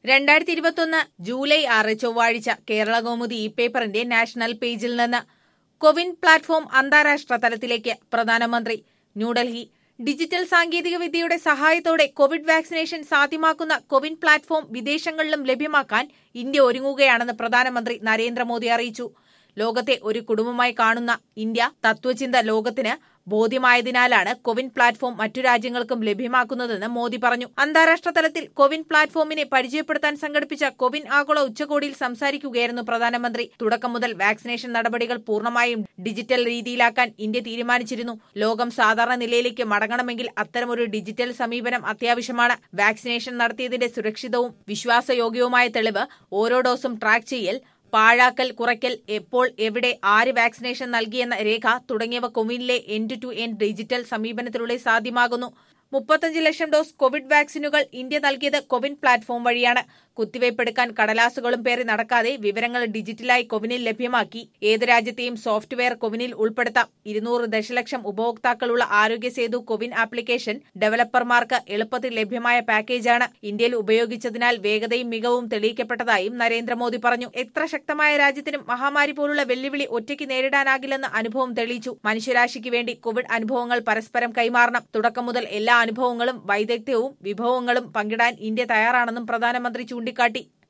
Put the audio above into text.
രണ്ടായിരത്തി ഇരുപത്തൊന്ന് ജൂലൈ ആറ് ചൊവ്വാഴ്ച കേരള കൗമുദി ഇ പേപ്പറിന്റെ നാഷണൽ പേജിൽ നിന്ന് കോവിൻ പ്ലാറ്റ്ഫോം അന്താരാഷ്ട്ര തലത്തിലേക്ക് പ്രധാനമന്ത്രി ന്യൂഡൽഹി ഡിജിറ്റൽ സാങ്കേതിക വിദ്യയുടെ സഹായത്തോടെ കോവിഡ് വാക്സിനേഷൻ സാധ്യമാക്കുന്ന കോവിൻ പ്ലാറ്റ്ഫോം വിദേശങ്ങളിലും ലഭ്യമാക്കാൻ ഇന്ത്യ ഒരുങ്ങുകയാണെന്ന് പ്രധാനമന്ത്രി നരേന്ദ്രമോദി അറിയിച്ചു ലോകത്തെ ഒരു കുടുംബമായി കാണുന്ന ഇന്ത്യ തത്വചിന്ത ലോകത്തിന് ബോധ്യമായതിനാലാണ് കോവിൻ പ്ലാറ്റ്ഫോം മറ്റു രാജ്യങ്ങൾക്കും ലഭ്യമാക്കുന്നതെന്ന് മോദി പറഞ്ഞു അന്താരാഷ്ട്ര തലത്തിൽ കോവിൻ പ്ലാറ്റ്ഫോമിനെ പരിചയപ്പെടുത്താൻ സംഘടിപ്പിച്ച കോവിൻ ആഗോള ഉച്ചകോടിയിൽ സംസാരിക്കുകയായിരുന്നു പ്രധാനമന്ത്രി തുടക്കം മുതൽ വാക്സിനേഷൻ നടപടികൾ പൂർണ്ണമായും ഡിജിറ്റൽ രീതിയിലാക്കാൻ ഇന്ത്യ തീരുമാനിച്ചിരുന്നു ലോകം സാധാരണ നിലയിലേക്ക് മടങ്ങണമെങ്കിൽ അത്തരമൊരു ഡിജിറ്റൽ സമീപനം അത്യാവശ്യമാണ് വാക്സിനേഷൻ നടത്തിയതിന്റെ സുരക്ഷിതവും വിശ്വാസയോഗ്യവുമായ തെളിവ് ഓരോ ഡോസും ട്രാക്ക് ചെയ്യൽ പാഴാക്കൽ കുറയ്ക്കൽ എപ്പോൾ എവിടെ ആര് വാക്സിനേഷൻ നൽകിയെന്ന രേഖ തുടങ്ങിയവ കോവിനിലെ എൻഡ് ടു എൻഡ് ഡിജിറ്റൽ സമീപനത്തിലൂടെ സാധ്യമാകുന്നു മുപ്പത്തഞ്ച് ലക്ഷം ഡോസ് കോവിഡ് വാക്സിനുകൾ ഇന്ത്യ നൽകിയത് കോവിൻ പ്ലാറ്റ്ഫോം വഴിയാണ് കുത്തിവയ്പ്പെടുക്കാൻ കടലാസുകളും പേറി നടക്കാതെ വിവരങ്ങൾ ഡിജിറ്റലായി കോവിനിൽ ലഭ്യമാക്കി ഏത് രാജ്യത്തെയും സോഫ്റ്റ്വെയർ കോവിനിൽ ഉൾപ്പെടുത്താം ഇരുന്നൂറ് ദശലക്ഷം ഉപഭോക്താക്കളുള്ള ആരോഗ്യ സേതു കോവിൻ ആപ്ലിക്കേഷൻ ഡെവലപ്പർമാർക്ക് എളുപ്പത്തിൽ ലഭ്യമായ പാക്കേജാണ് ഇന്ത്യയിൽ ഉപയോഗിച്ചതിനാൽ വേഗതയും മികവും തെളിയിക്കപ്പെട്ടതായും നരേന്ദ്രമോദി പറഞ്ഞു എത്ര ശക്തമായ രാജ്യത്തിനും മഹാമാരി പോലുള്ള വെല്ലുവിളി ഒറ്റയ്ക്ക് നേരിടാനാകില്ലെന്ന് അനുഭവം തെളിയിച്ചു മനുഷ്യരാശിക്ക് വേണ്ടി കോവിഡ് അനുഭവങ്ങൾ പരസ്പരം കൈമാറണം തുടക്കം മുതൽ എല്ലാ അനുഭവങ്ങളും വൈദഗ്ധ്യവും വിഭവങ്ങളും പങ്കിടാൻ ഇന്ത്യ തയ്യാറാണെന്നും പ്രധാനമന്ത്രി ചൂണ്ടിക്കാട്ടി